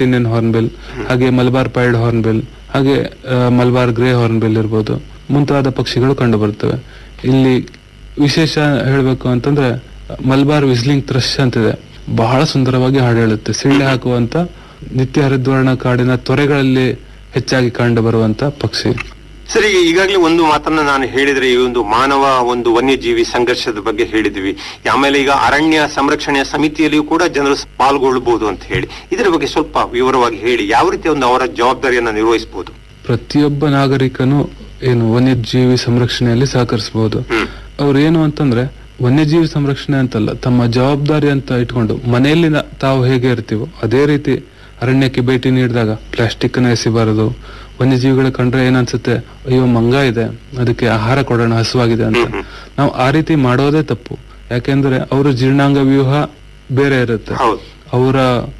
Great Indian Hornbill ಹಾಗೆ Malabar paid Hornbill ಹಾಗೆ ಆ, ಮಲಬಾರ್ ಗ್ರೇ ಹಾರ್ನ್ಬಿಲ್ ಇರ್ಬೋದು ಮುಂತಾದ ಪಕ್ಷಿಗಳು ಕಂಡು ಬರ್ತವೆ ಇಲ್ಲಿ ವಿಶೇಷ ಹೇಳಬೇಕು ಅಂತಂದ್ರೆ ಮಲಬಾರ್ ವಿಸ್ಲಿಂಗ್ ಥ್ರಶ್ ಅಂತಿದೆ ಬಹಳ ಸುಂದರವಾಗಿ ಹಾಡು ಹೇಳುತ್ತೆ ಸಿಳ್ಳೆ ಹಾಕುವಂತ ನಿತ್ಯ ಹರಿದ್ವರ್ಣ ಕಾಡಿನ ತೊರೆಗಳಲ್ಲಿ ಹೆಚ್ಚಾಗಿ ಕಂಡು ಬರುವಂತ ಪಕ್ಷಿ ಸರಿ ಈಗಾಗಲೇ ಒಂದು ಮಾತನ್ನ ನಾನು ಹೇಳಿದ್ರೆ ಈ ಒಂದು ಮಾನವ ಒಂದು ವನ್ಯಜೀವಿ ಸಂಘರ್ಷದ ಬಗ್ಗೆ ಹೇಳಿದ್ವಿ ಆಮೇಲೆ ಈಗ ಅರಣ್ಯ ಸಂರಕ್ಷಣೆಯ ಸಮಿತಿಯಲ್ಲಿಯೂ ಕೂಡ ಜನರು ಪಾಲ್ಗೊಳ್ಳಬಹುದು ಅಂತ ಹೇಳಿ ಇದರ ಬಗ್ಗೆ ಸ್ವಲ್ಪ ವಿವರವಾಗಿ ಹೇಳಿ ಯಾವ ರೀತಿ ಒಂದು ಅವರ ಜವಾಬ್ದಾರಿಯನ್ನ ನಿರ್ವಹಿಸಬಹುದು ಪ್ರತಿಯೊಬ್ಬ ನಾಗರಿಕನು ಏನು ವನ್ಯಜೀವಿ ಸಂರಕ್ಷಣೆಯಲ್ಲಿ ಸಹಕರಿಸಬಹುದು ಹ್ಮ್ ಅವ್ರು ಏನು ಅಂತಂದ್ರೆ ವನ್ಯಜೀವಿ ಸಂರಕ್ಷಣೆ ಅಂತಲ್ಲ ತಮ್ಮ ಜವಾಬ್ದಾರಿ ಅಂತ ಇಟ್ಕೊಂಡು ಮನೆಯಲ್ಲಿ ನ- ತಾವು ಹೇಗೆ ಇರ್ತೀವೋ ಅದೇ ರೀತಿ ಅರಣ್ಯಕ್ಕೆ ಭೇಟಿ ನೀಡಿದಾಗ ಪ್ಲಾಸ್ಟಿಕ್ ಅನ್ನ ಎಸಿಬಾರದು ವನ್ಯಜೀವಿಗಳ ಕಂಡ್ರೆ ಏನನ್ಸುತ್ತೆ ಅಯ್ಯೋ ಮಂಗ ಇದೆ ಅದಕ್ಕೆ ಆಹಾರ ಕೊಡೋಣ ಹಸುವಾಗಿದೆ ಅಂತ ನಾವು ಆ ರೀತಿ ಮಾಡೋದೇ ತಪ್ಪು ಯಾಕೆಂದ್ರೆ ಅವರ ಜೀರ್ಣಾಂಗ ವ್ಯೂಹ ಬೇರೆ ಇರುತ್ತೆ ಹೌದು ಅವರ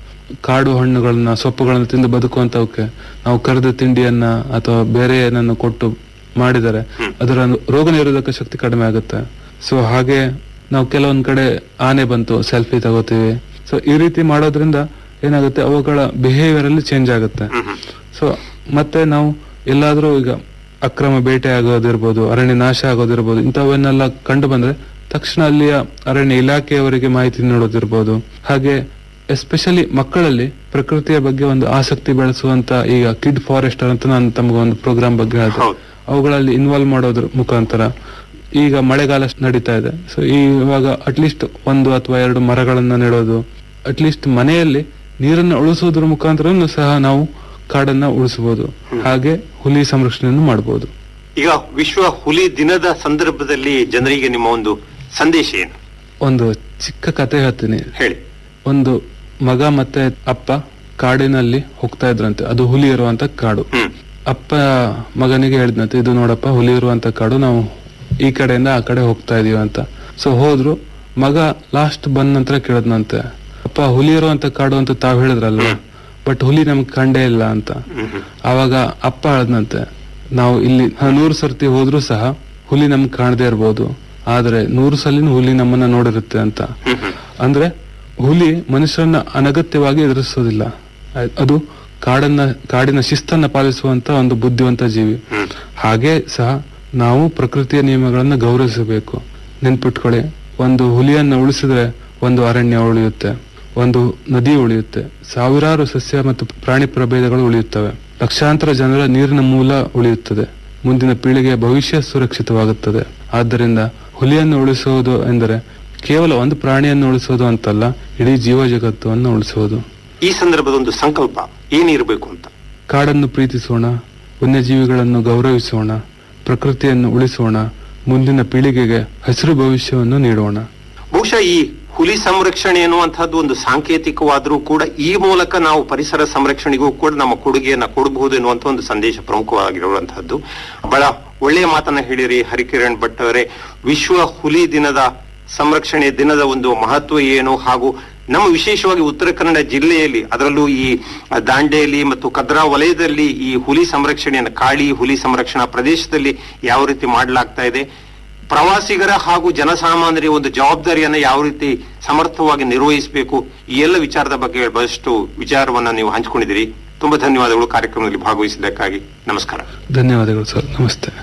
ಕಾಡು ಹಣ್ಣುಗಳನ್ನ ಸೊಪ್ಪುಗಳನ್ನ ತಿಂದು ಬದುಕುವಂತವಕ್ಕೆ ನಾವು ಕರೆದ ತಿಂಡಿಯನ್ನ ಅಥವಾ ಬೇರೆ ಏನನ್ನು ಕೊಟ್ಟು ಮಾಡಿದರೆ ಅದರ ರೋಗ ನಿರೋಧಕ ಶಕ್ತಿ ಕಡಿಮೆ ಆಗುತ್ತೆ ಸೊ ಹಾಗೆ ನಾವು ಕೆಲವೊಂದ್ ಕಡೆ ಆನೆ ಬಂತು ಸೆಲ್ಫಿ ತಗೋತೀವಿ ಸೊ ಈ ರೀತಿ ಮಾಡೋದ್ರಿಂದ ಏನಾಗುತ್ತೆ ಅವುಗಳ ಬಿಹೇವಿಯರ್ ಅಲ್ಲಿ ಚೇಂಜ್ ಆಗುತ್ತೆ ಹ್ಮ್ ಹ್ಮ್ ಸೊ ಮತ್ತೆ ನಾವು ಎಲ್ಲಾದ್ರೂ ಈಗ ಅಕ್ರಮ ಬೇಟೆ ಆಗೋದಿರ್ಬೋದು ಅರಣ್ಯ ನಾಶ ಆಗೋದಿರ್ಬೋದು ಇಂಥವನ್ನೆಲ್ಲ ಕಂಡು ಬಂದ್ರೆ ತಕ್ಷಣ ಅಲ್ಲಿಯ ಅರಣ್ಯ ಇಲಾಖೆಯವರಿಗೆ ಮಾಹಿತಿ ನೀಡೋದಿರ್ಬೋದು ಹಾಗೆ ಎಸ್ಪೆಷಲಿ ಮಕ್ಕಳಲ್ಲಿ ಪ್ರಕೃತಿಯ ಬಗ್ಗೆ ಒಂದು ಆಸಕ್ತಿ ಬೆಳೆಸುವಂತ ಈಗ ಕಿಡ್ ಫಾರೆಸ್ಟರ್ ಅಂತ ನಾನು ತಮಗೆ ಒಂದು ಪ್ರೋಗ್ರಾಮ್ ಬಗ್ಗೆ ಹೇಳಿದೆ ಹೌದು. ಅವುಗಳಲ್ಲಿ ಇನ್ವಾಲ್ವ್ ಮಾಡೋದ್ರ ಮುಖಾಂತರ ಈಗ ಮಳೆಗಾಲ ನಡೀತಾ ಇದೆ ಸೊ ಇವಾಗ ಅಟ್ಲೀಸ್ಟ್ ಒಂದು ಅಥವಾ ಎರಡು ಮರಗಳನ್ನ ನೆಡೋದು ಅಟ್ಲೀಸ್ಟ್ ಮನೆಯಲ್ಲಿ ನೀರನ್ನು ಉಳಿಸೋದ್ರ ಮುಖಾಂತರ ಸಹ ನಾವು ಕಾಡನ್ನ ಉಳಿಸಬಹುದು ಹಾಗೆ ಹುಲಿ ಸಂರಕ್ಷಣೆಯನ್ನು ಮಾಡಬಹುದು ಈಗ ವಿಶ್ವ ಹುಲಿ ದಿನದ ಸಂದರ್ಭದಲ್ಲಿ ಜನರಿಗೆ ನಿಮ್ಮ ಒಂದು ಸಂದೇಶ ಏನು ಒಂದು ಚಿಕ್ಕ ಕತೆ ಹೇಳ್ತೀನಿ ಹೇಳಿ ಒಂದು ಮಗ ಮತ್ತೆ ಅಪ್ಪ ಕಾಡಿನಲ್ಲಿ ಹೋಗ್ತಾ ಇದ್ರಂತೆ ಅದು ಹುಲಿ ಇರುವಂತ ಕಾಡು ಹ್ಮ್ ಅಪ್ಪ ಮಗನಿಗೆ ಹೇಳಿದ್ನಂತೆ ಇದು ನೋಡಪ್ಪ ಹುಲಿ ಇರುವಂತ ಕಾಡು ನಾವು ಈ ಕಡೆಯಿಂದ ಆ ಕಡೆ ಹೋಗ್ತಾ ಇದೀವಿ ಅಂತ ಸೊ ಹೋದ್ರು ಮಗ ಲಾಸ್ಟ್ ಬಂದ ನಂತರ ಕೇಳದ್ನಂತೆ ಅಪ್ಪ ಹುಲಿ ಇರುವಂತ ಕಾಡು ಅಂತ ತಾವ್ ಹೇಳಿದ್ರಲ್ವಾ ಬಟ್ ಹುಲಿ ನಮ್ಗೆ ಕಂಡೇ ಇಲ್ಲ ಅಂತ ಹ್ಮ್ ಹ್ಮ್ ಆವಾಗ ಅಪ್ಪ ಹೇಳದ್ನಂತೆ ನಾವು ಇಲ್ಲಿ ನೂರು ಸರ್ತಿ ಹೋದ್ರೂ ಸಹ ಹುಲಿ ನಮ್ಗೆ ಕಾಣದೇ ಇರ್ಬೋದು ಆದ್ರೆ ನೂರು ಸಲಿನ ಹುಲಿ ನಮ್ಮನ್ನ ನೋಡಿರುತ್ತೆ ಅಂತ ಹ್ಮ್ ಹ್ಮ್ ಅಂದ್ರೆ ಹುಲಿ ಮನುಷ್ಯರನ್ನ ಅನಗತ್ಯವಾಗಿ ಎದುರಿಸೋದಿಲ್ಲ ಆಯ್- ಅದು ಕಾಡನ್ನ ಕಾಡಿನ ಶಿಸ್ತನ್ನ ಪಾಲಿಸುವಂತ ಒಂದು ಬುದ್ಧಿವಂತ ಜೀವಿ ಹ್ಮ್ ಹಾಗೆ ಸಹ ನಾವು ಪ್ರಕೃತಿಯ ನಿಯಮಗಳನ್ನ ಗೌರವಿಸಬೇಕು ನೆನ್ಪಿಟ್ಕೊಳ್ಳಿ ಒಂದು ಹುಲಿಯನ್ನ ಉಳಿಸಿದ್ರೆ ಒಂದು ಅರಣ್ಯ ಉಳಿಯುತ್ತೆ ಒಂದು ನದಿ ಉಳಿಯುತ್ತೆ ಸಾವಿರಾರು ಸಸ್ಯ ಮತ್ತು ಪ್ರಾಣಿ ಪ್ರಭೇದಗಳು ಉಳಿಯುತ್ತವೆ ಲಕ್ಷಾಂತರ ಜನರ ನೀರಿನ ಮೂಲ ಉಳಿಯುತ್ತದೆ ಮುಂದಿನ ಪೀಳಿಗೆಯ ಭವಿಷ್ಯ ಸುರಕ್ಷಿತವಾಗುತ್ತದೆ ಆದ್ದರಿಂದ ಹುಲಿಯನ್ನು ಉಳಿಸುವುದು ಎಂದರೆ ಕೇವಲ ಒಂದು ಪ್ರಾಣಿಯನ್ನು ಉಳಿಸುವುದು ಅಂತಲ್ಲ ಇಡೀ ಜೀವ ಜಗತ್ತನ್ನು ಉಳಿಸುವುದು ಈ ಸಂದರ್ಭದ ಒಂದು ಸಂಕಲ್ಪ ಏನಿರಬೇಕು ಅಂತ ಕಾಡನ್ನು ಪ್ರೀತಿಸೋಣ ವನ್ಯಜೀವಿಗಳನ್ನು ಗೌರವಿಸೋಣ ಪ್ರಕೃತಿಯನ್ನು ಉಳಿಸೋಣ ಮುಂದಿನ ಪೀಳಿಗೆಗೆ ಹಸಿರು ಭವಿಷ್ಯವನ್ನು ನೀಡೋಣ ಬಹುಶಃ ಈ ಹುಲಿ ಸಂರಕ್ಷಣೆ ಎನ್ನುವಂತಹದ್ದು ಒಂದು ಸಾಂಕೇತಿಕವಾದರೂ ಕೂಡ ಈ ಮೂಲಕ ನಾವು ಪರಿಸರ ಸಂರಕ್ಷಣೆಗೂ ಕೂಡ ನಮ್ಮ ಕೊಡುಗೆಯನ್ನ ಕೊಡಬಹುದು ಎನ್ನುವಂತ ಒಂದು ಸಂದೇಶ ಪ್ರಮುಖವಾಗಿರುವಂತಹದ್ದು ಬಹಳ ಒಳ್ಳೆಯ ಮಾತನ್ನ ಹೇಳಿರಿ ಹರಿಕಿರಣ್ ಭಟ್ ಅವರೇ ವಿಶ್ವ ಹುಲಿ ದಿನದ ಸಂರಕ್ಷಣೆ ದಿನದ ಒಂದು ಮಹತ್ವ ಏನು ಹಾಗೂ ನಮ್ಮ ವಿಶೇಷವಾಗಿ ಉತ್ತರ ಕನ್ನಡ ಜಿಲ್ಲೆಯಲ್ಲಿ ಅದರಲ್ಲೂ ಈ ದಾಂಡೇಲಿ ಮತ್ತು ಕದ್ರಾ ವಲಯದಲ್ಲಿ ಈ ಹುಲಿ ಸಂರಕ್ಷಣೆಯನ್ನು ಕಾಳಿ ಹುಲಿ ಸಂರಕ್ಷಣಾ ಪ್ರದೇಶದಲ್ಲಿ ಯಾವ ರೀತಿ ಮಾಡಲಾಗ್ತಾ ಇದೆ ಪ್ರವಾಸಿಗರ ಹಾಗೂ ಜನಸಾಮಾನ್ಯರ ಒಂದು ಜವಾಬ್ದಾರಿಯನ್ನ ಯಾವ ರೀತಿ ಸಮರ್ಥವಾಗಿ ನಿರ್ವಹಿಸಬೇಕು ಈ ಎಲ್ಲ ವಿಚಾರದ ಬಗ್ಗೆ ಬಹಳಷ್ಟು ವಿಚಾರವನ್ನ ನೀವು ಹಂಚಿಕೊಂಡಿದ್ದೀರಿ ತುಂಬಾ ಧನ್ಯವಾದಗಳು ಕಾರ್ಯಕ್ರಮದಲ್ಲಿ ಭಾಗವಹಿಸಿದ್ದಕ್ಕಾಗಿ ನಮಸ್ಕಾರ ಧನ್ಯವಾದಗಳು ಸರ್ ನಮಸ್ತೆ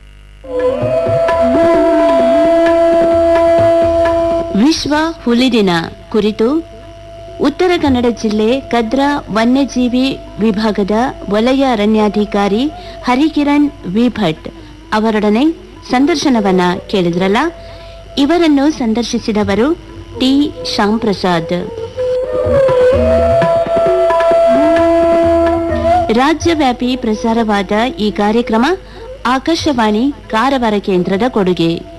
ವಿಶ್ವ ಹುಲಿ ದಿನ ಕುರಿತು ಉತ್ತರ ಕನ್ನಡ ಜಿಲ್ಲೆ ಕದ್ರಾ ವನ್ಯಜೀವಿ ವಿಭಾಗದ ವಲಯ ಅರಣ್ಯಾಧಿಕಾರಿ ಹರಿಕಿರಣ್ ವಿ ಭಟ್ ಅವರೊಡನೆ ಸಂದರ್ಶನವನ್ನ ಕೇಳಿದ್ರಲ್ಲ ಇವರನ್ನು ಸಂದರ್ಶಿಸಿದವರು ಟಿ ಶ್ಯಾಮ್ ಪ್ರಸಾದ್ ರಾಜ್ಯವ್ಯಾಪಿ ಪ್ರಸಾರವಾದ ಈ ಕಾರ್ಯಕ್ರಮ ಆಕಾಶವಾಣಿ ಕಾರವಾರ ಕೇಂದ್ರದ ಕೊಡುಗೆ